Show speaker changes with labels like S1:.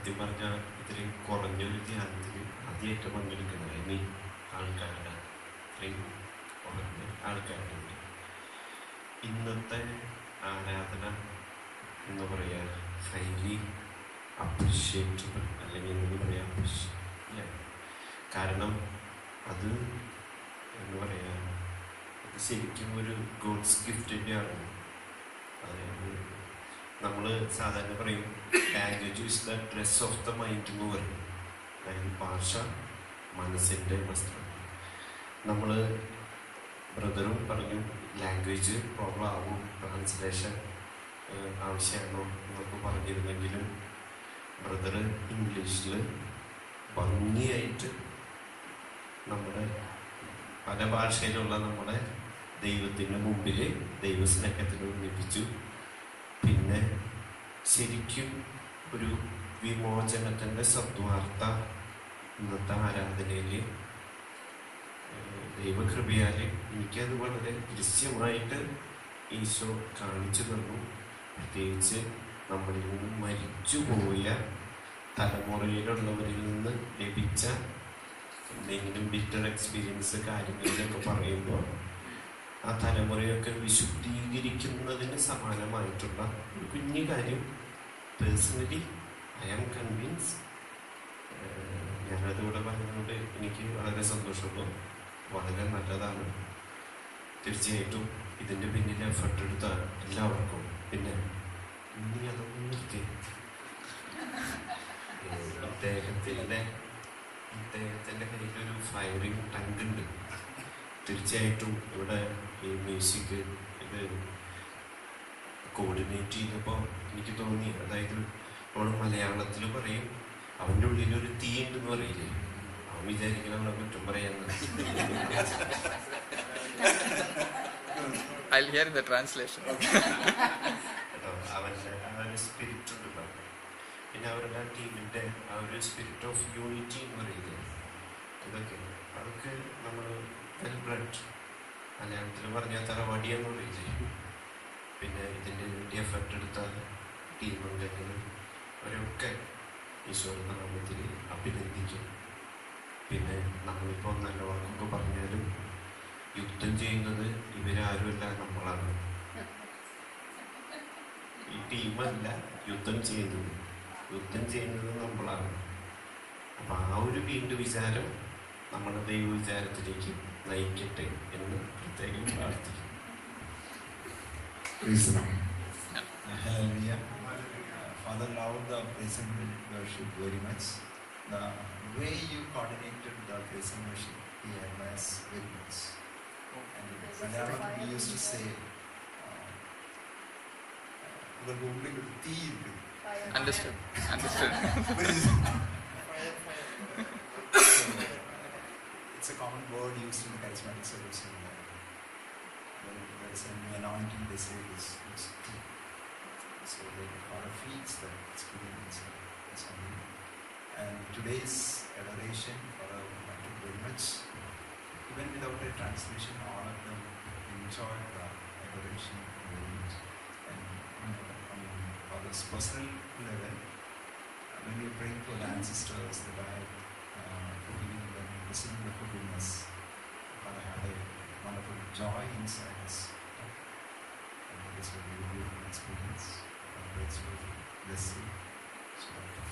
S1: സത്യം പറഞ്ഞാൽ ഇത്രയും കുറഞ്ഞൊരു ധ്യാനത്തിൽ ആദ്യമായിട്ട് പങ്കെടുക്കുന്നത് ഐ മീൻ ആൾക്കാരുടെ ഇത്രയും കുറഞ്ഞ ആൾക്കാരുടെ ഉണ്ട്. ഇന്നത്തെ ആരാധന എന്ന് പറയാ ഹൈലി അപ്രിഷ്യേറ്റബിൾ അല്ലെങ്കിൽ എന്ന് പറയാ appreciate- കാരണം അത് എന്ന് പറയാ അത് ശരിക്കും ഒരു ഗോഡ്സ് ഗിഫ്റ്റ് തന്നെയാണ് അതായത് നമ്മൾ സാധാരണ പറയും language is the dress of the mind എന്ന് പറയും അതായത് ഭാഷ മനസ്സിൻ്റെ വസ്ത്രം നമ്മൾ ബ്രദറും പറഞ്ഞു ലാംഗ്വേജ് പ്രോബ്ലം ആവും ട്രാൻസ്ലേഷൻ ആവശ്യമാണോ എന്നൊക്കെ പറഞ്ഞിരുന്നെങ്കിലും ബ്രദർ ഇംഗ്ലീഷിൽ ഭംഗിയായിട്ട് നമ്മുടെ പല ഭാഷയിലുള്ള നമ്മുടെ ദൈവത്തിന് മുമ്പിൽ ദൈവസ്നേഹത്തിന് ഒന്നിപ്പിച്ചു പിന്നെ ശരിക്കും ഒരു വിമോചനത്തിൻ്റെ സദ്വാർത്ത ഇന്നത്തെ ആരാധനയിൽ ദൈവകൃപയാൽ എനിക്കത് വളരെ ദൃശ്യമായിട്ട് ഈശോ കാണിച്ചു തന്നു പ്രത്യേകിച്ച് നമ്മളിൽ നിന്ന് മരിച്ചുപോയ തലമുറയിലുള്ളവരിൽ നിന്ന് ലഭിച്ച എന്തെങ്കിലും ബിറ്റർ എക്സ്പീരിയൻസ് കാര്യങ്ങളിലൊക്കെ പറയുമ്പോൾ ആ തലമുറയൊക്കെ വിശുദ്ധീകരിക്കുന്നതിന് സമാനമായിട്ടുള്ള ഒരു കുഞ്ഞു കാര്യം പേഴ്സണലി ഐ ആം കൺവിൻസ് ഞാനതിവിടെ പറഞ്ഞതുകൊണ്ട് എനിക്ക് വളരെ സന്തോഷമുള്ളൂ വളരെ നല്ലതാണ് തീർച്ചയായിട്ടും ഇതിൻ്റെ പിന്നിൽ എഫർട്ട് എടുത്ത എല്ലാവർക്കും പിന്നെ ഇനി അതൊന്നും നിർത്തി ഇദ്ദേഹത്തിൻ്റെ ഇദ്ദേഹത്തിൻ്റെ കയ്യിലൊരു ഫയറിങ് ടങ്ക് ഉണ്ട് തീർച്ചയായിട്ടും ഇവിടെ ഈ മ്യൂസിക് ഇത് കോർഡിനേറ്റ് ചെയ്തപ്പോൾ എനിക്ക് തോന്നി അതായത് നമ്മൾ മലയാളത്തിൽ പറയും അവൻ്റെ ഉള്ളിലൊരു തീ ഉണ്ടെന്ന് പറയില്ലേ അവൻ വിചാരിക്കണം നമ്മളെ കുറ്റം പറയാന്ന്
S2: I'll hear the translation.
S1: കേട്ടോ, അവൻ്റെ ആ ഒരു സ്പിരിറ്റ് ഉണ്ട് ഇവിടെ. പിന്നെ അവരുടെ ആ ടീമിൻ്റെ ആ ഒരു സ്പിരിറ്റ് ഓഫ് യൂണിറ്റി എന്ന് പറയില്ലേ ഇതൊക്കെ അതൊക്കെ നമ്മൾ വെൽ ബ്ലഡ് മലയാളത്തിൽ പറഞ്ഞാൽ തറവാടി എന്ന് പറയില്ലേ പിന്നെ ഇതിൻ്റെ വേണ്ടി എഫർട്ട് എടുത്ത ടീമംഗങ്ങൾ അവരൊക്കെ ഈശോയുടെ നാമത്തിൽ അഭിനന്ദിക്കും പിന്നെ നമ്മളിപ്പോൾ നല്ല വാക്കൊക്കെ പറഞ്ഞാലും യുദ്ധം ചെയ്യുന്നത് ഇവരാരുമല്ല നമ്മളാണ് ഈ ടീമല്ല യുദ്ധം ചെയ്യുന്നത് യുദ്ധം ചെയ്യുന്നത് നമ്മളാണ് അപ്പം ആ ഒരു വീണ്ടും വിചാരം നമ്മുടെ ദൈവ വിചാരത്തിലേക്ക് നയിക്കട്ടെ എന്ന് പ്രത്യേകം പ്രാർത്ഥിക്കും
S3: Praise the Lord. Hallelujah. Uh, Father loved the praise and worship very much. The way you coordinated the praise and worship, he admires very much. And Malayalam we used to say, ഇവർക്ക് ഉള്ളിൽ ഒരു തീ ഉണ്ട്
S2: Understood. Understood.
S3: it's a common word used in the charismatic service. in, uh, When there is an anointing, they say this, this tea. So the Father feeds the experience of something. And today's adoration, Father liked it very much. Even without a translation, all of them enjoyed the adoration very much. And you know, on Father's personal level, uh, when we pray for the ancestors, the died, uh, forgiving them, receiving the forgiveness, Father had a wonderful joy inside us. And it is a very beautiful experience. God bless you, bless you. So,